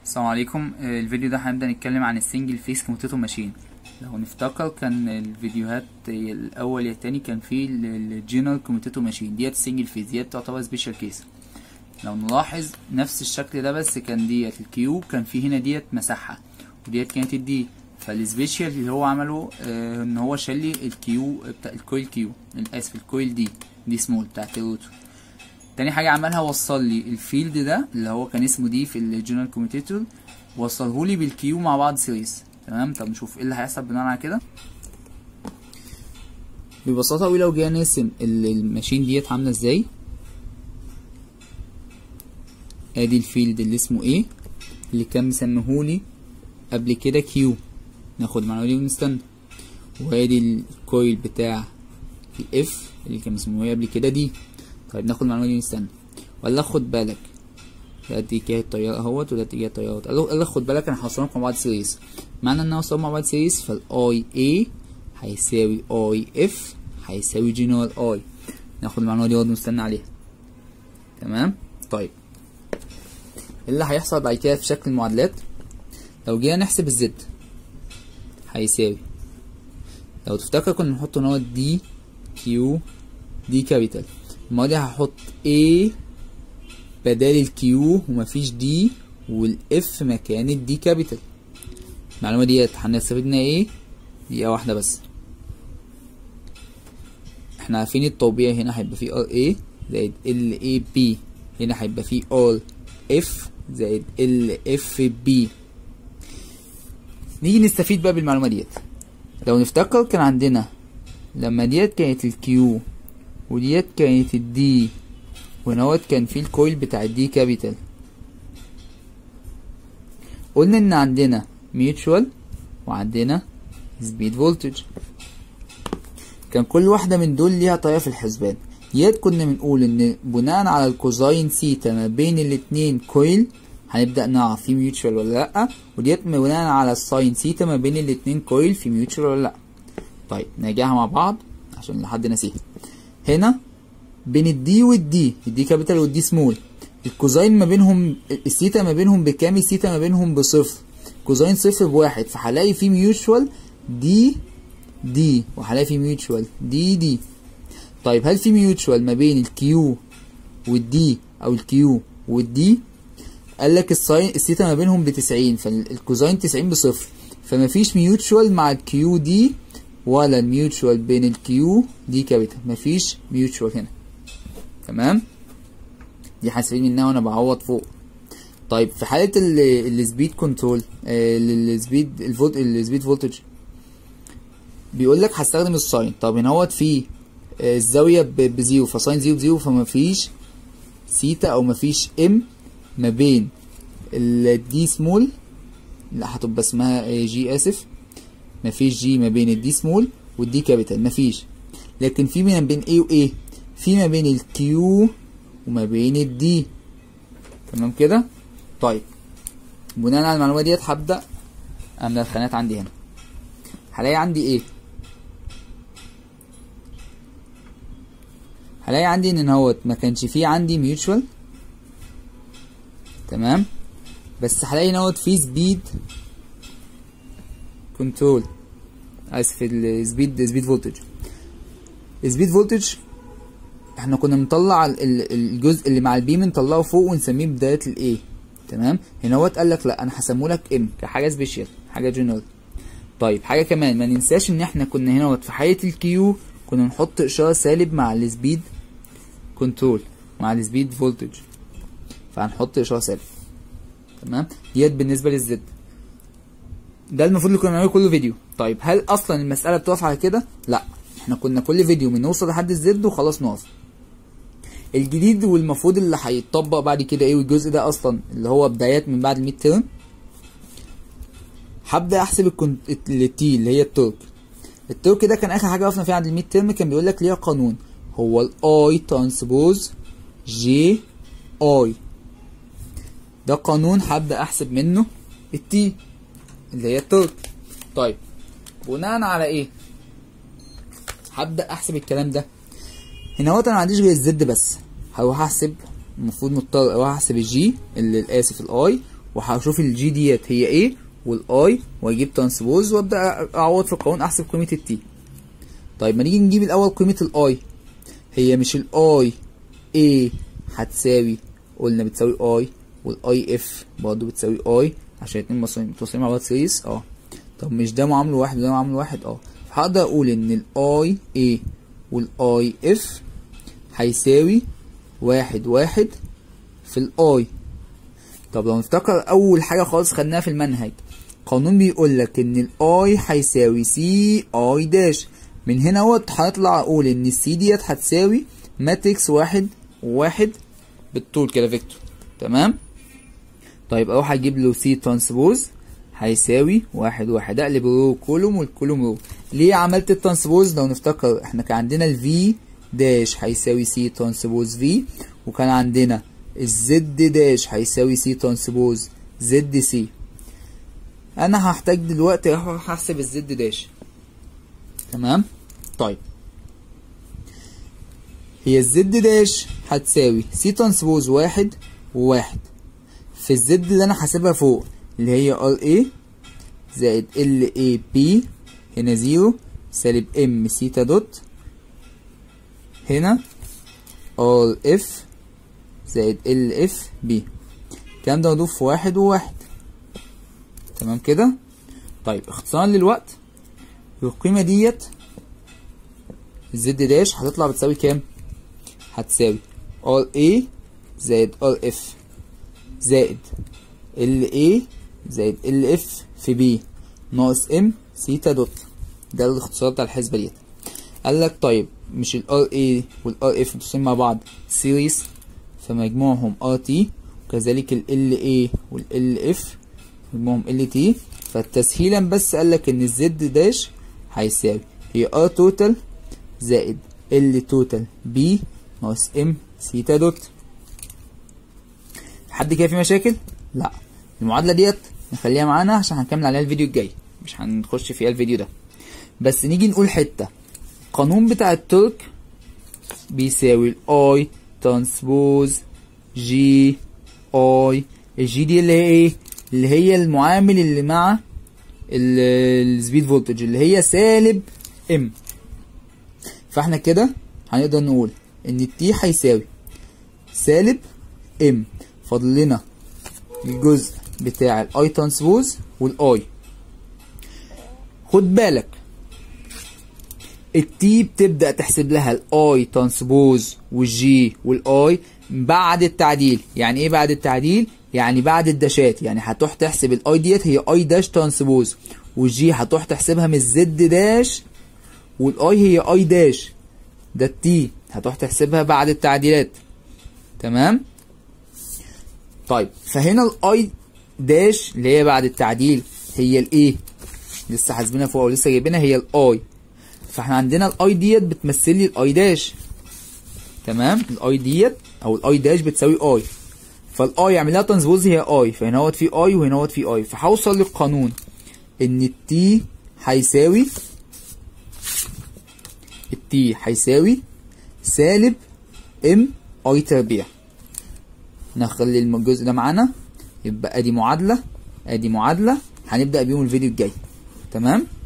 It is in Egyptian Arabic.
السلام عليكم آه، الفيديو ده هنبدأ نتكلم عن السنجل فيس كوموتيتو ماشين لو نفتكر كان الفيديوهات الأول يا التاني كان فيه الجنرال كوموتيتو ماشين ديت السنجل فيس ديت تعتبر سبيشال كيس لو نلاحظ نفس الشكل ده بس كان ديت الكيو كان فيه هنا ديت مساحة وديت كانت الدي فالسبيشال اللي هو عمله آه ان هو شال لي الكيو بتاع الكويل كيو اسف الكويل دي دي سمول بتاعت الروتور تاني حاجة عملها وصل لي الفيلد ده اللي هو كان اسمه دي في الجنرال كوميتيتور وصله لي بالكيو مع بعض سيريز تمام طب نشوف ايه اللي هيحصل بناء على كده ببساطة قوي لو جينا نرسم ال- الماشين ديت عاملة ازاي ادي الفيلد اللي اسمه ايه اللي كان مسميهولي قبل كده كيو ناخد المعلومة دي ونستنى وادي الكويل بتاع الاف اللي كان مسموه قبل كده دي طيب ناخد المعلومة دي ونستنى ولا خد بالك ده اتجاه التيار اهوت وده اتجاه التيار اهوت قال له- قال لك خد بالك انا هوصلهم مع بعض سيريز معنى ان انا اوصلهم مع بعض سيريز فالاي اي هيساوي اي اف هيساوي جي نوع اي ناخد المعلومة دي برضه نستنى عليها تمام طيب ايه اللي هيحصل بعد كده في شكل المعادلات لو جينا نحسب الزد هيساوي لو تفتكر كنا نحط ان هو دي كيو دي كابيتال المرة دي هحط A بدال الكيو ومفيش دي والاف مكان الدي كابيتال المعلومة ديت هنستفيد منها ايه دقيقة واحدة بس احنا عارفين الطبيعي هنا هيبقى فيه ار اي زائد ال اي بي هنا هيبقى فيه ار اف زائد ال اف بي نيجي نستفيد بقى بالمعلومة ديت لو نفتكر كان عندنا لما ديت كانت الكيو وديت كانت الدي ونوت كان في الكويل بتاع الدي كابيتال قلنا ان عندنا ميوتشوال وعندنا سبيد فولتج كان كل واحدة من دول ليها طريقة في الحسبان ديت كنا بنقول ان بناء على الكوزاين سيتا ما بين الاتنين كويل هنبدأ نعرف في ميوتشوال ولا لأ وديت بناء على الساين سيتا ما بين الاتنين كويل في ميوتشوال ولا لأ طيب نراجعها مع بعض عشان لحد نسيها هنا بين الدي والدي الدي كابيتال والدي سمول الكوزاين ما بينهم السيتا ما بينهم بكام السيتا ما بينهم بصفر كوزاين صفر بواحد فهلاقي في ميوتشوال دي دي وهلاقي في ميوتشوال دي دي طيب هل في ميوتشوال ما بين الكيو والدي او الكيو والدي قال لك الساين السيتا ما بينهم بتسعين فالكوزاين تسعين بصفر فمفيش ميوتشوال مع الكيو دي ولا الميوتشوال بين الكيو دي كابيتال مفيش ميوتشوال هنا تمام دي هستفيد منها وانا بعوض فوق طيب في حالة السبيد كنترول السبيد الفولت السبيد فولتج بيقول لك هستخدم الساين طب هنا هوت في آه، الزاوية ب- بزيرو فساين زيرو بزيرو فمفيش سيتا او مفيش ام ما بين الدي سمول لا هتبقى اسمها آه، جي اسف مفيش جي ما بين الدي سمول والدي كابيتال مفيش لكن في ما بين ايه وايه في ما بين الكيو وما بين الدي تمام كده طيب بناء على المعلومه ديت هبدا املى الخانات عندي هنا هلاقي عندي ايه هلاقي عندي ان هوت ما كانش فيه عندي ميوتشوال تمام بس هلاقي ان هوت فيه سبيد كنترول اسف السبيد سبيد فولتج السبيد فولتج احنا كنا بنطلع ال- ال- الجزء اللي مع البي بنطلعه فوق ونسميه بداية الايه تمام هنا هو قال لك لا انا هسميه لك ام كحاجه سبيشال حاجه جنرال طيب حاجه كمان ما ننساش ان احنا كنا هنا في حاله الكيو كنا نحط اشاره سالب مع السبيد كنترول مع السبيد فولتج فهنحط اشاره سالب تمام ديت بالنسبه للزد ده المفروض اللي كنا بنعمله كل فيديو طيب هل اصلا المساله بتقف على كده لا احنا كنا كل فيديو بنوصل لحد الزد وخلاص نقف الجديد والمفروض اللي هيتطبق بعد كده ايه والجزء ده اصلا اللي هو بدايات من بعد الميد تيرم هبدا احسب الكون... التي اللي هي التورك التورك ده كان اخر حاجه وقفنا فيها عند الميد تيرم كان بيقول لك ليها قانون هو الاي ترانسبوز جي اي ده قانون هبدا احسب منه التي اللي هي التورك طيب بناء على ايه هبدا احسب الكلام ده هنا هو انا ما عنديش غير الزد بس هروح احسب المفروض مضطر اروح احسب الجي اللي اسف الاي وهشوف الجي ديت هي ايه والاي واجيب ترانسبوز وابدا اعوض في القانون احسب قيمه التي طيب ما نيجي نجيب الاول قيمه الاي هي مش الاي ايه هتساوي قلنا بتساوي اي والاي اف برضه بتساوي اي عشان الاتنين متواصلين مع بعض سيريس اه طب مش ده معامله واحد وده معامله واحد اه فهقدر اقول ان الاي ايه والاي اف هيساوي واحد واحد في الاي طب لو نفتكر اول حاجه خالص خدناها في المنهج قانون بيقول لك ان الاي هيساوي سي اي داش من هنا اهوت هنطلع اقول ان السي ديت هتساوي ماتريكس واحد واحد بالطول كده فيكتور تمام طيب اروح اجيب له سي ترانسبوز هيساوي واحد واحد اقلب الرو كولوم والكولوم رو ليه عملت الترانسبوز لو نفتكر احنا كان عندنا الفي داش هيساوي سي ترانسبوز في وكان عندنا الزد داش هيساوي سي ترانسبوز زد سي انا هحتاج دلوقتي اروح احسب الزد داش تمام طيب هي الزد داش هتساوي سي ترانسبوز واحد وواحد في الزد اللي انا حاسبها فوق اللي هي ار اي زائد ال اي بي هنا زيرو سالب ام سيتا دوت هنا ار اف زائد ال اف بي الكلام ده مضروب في واحد وواحد تمام كده طيب اختصارا للوقت القيمة ديت الزد داش هتطلع بتساوي كام؟ هتساوي ار اي زائد ار اف زائد ال اي زائد ال اف في بي ناقص ام سيتا دوت ده الاختصار بتاع الحسبة ديت قال لك طيب مش الار اي والار اف متصلين مع بعض سيريس فمجموعهم ار تي وكذلك ال ال اي والال اف مجموعهم ال تي فتسهيلا بس قال لك ان الزد داش هيساوي هي ار توتال زائد ال توتال بي ناقص ام سيتا دوت حد كده في مشاكل لا المعادله ديت نخليها معانا عشان هنكمل عليها الفيديو الجاي مش هنخش فيها الفيديو ده بس نيجي نقول حته القانون بتاع الترك بيساوي الاي ترانسبوز جي اي الجي دي اللي هي ايه اللي هي المعامل اللي مع السبيد فولتج اللي هي سالب ام فاحنا كده هنقدر نقول ان التي هيساوي سالب ام فاضل لنا الجزء بتاع الاي ترانسبوز والاي خد بالك التي بتبدا تحسب لها الاي ترانسبوز والجي والاي بعد التعديل يعني ايه بعد التعديل يعني بعد الداشات يعني هتروح تحسب الاي ديت هي اي داش ترانسبوز والجي هتروح تحسبها من الزد داش والاي هي اي داش ده التي هتروح تحسبها بعد التعديلات تمام طيب فهنا الاي داش اللي هي بعد التعديل هي الايه لسه حاسبينها فوق ولسه جايبينها هي الاي فاحنا عندنا الاي ديت بتمثل لي الاي داش تمام الاي ديت او الاي داش بتساوي اي فالاي يعمل لها ترانسبوز هي اي فهنا هوت في اي وهنا هوت في اي فهوصل للقانون ان التي هيساوي التي هيساوي سالب ام اي تربيع نخلي الجزء ده معانا يبقى ادي معادله ادي معادله هنبدا بيهم الفيديو الجاي تمام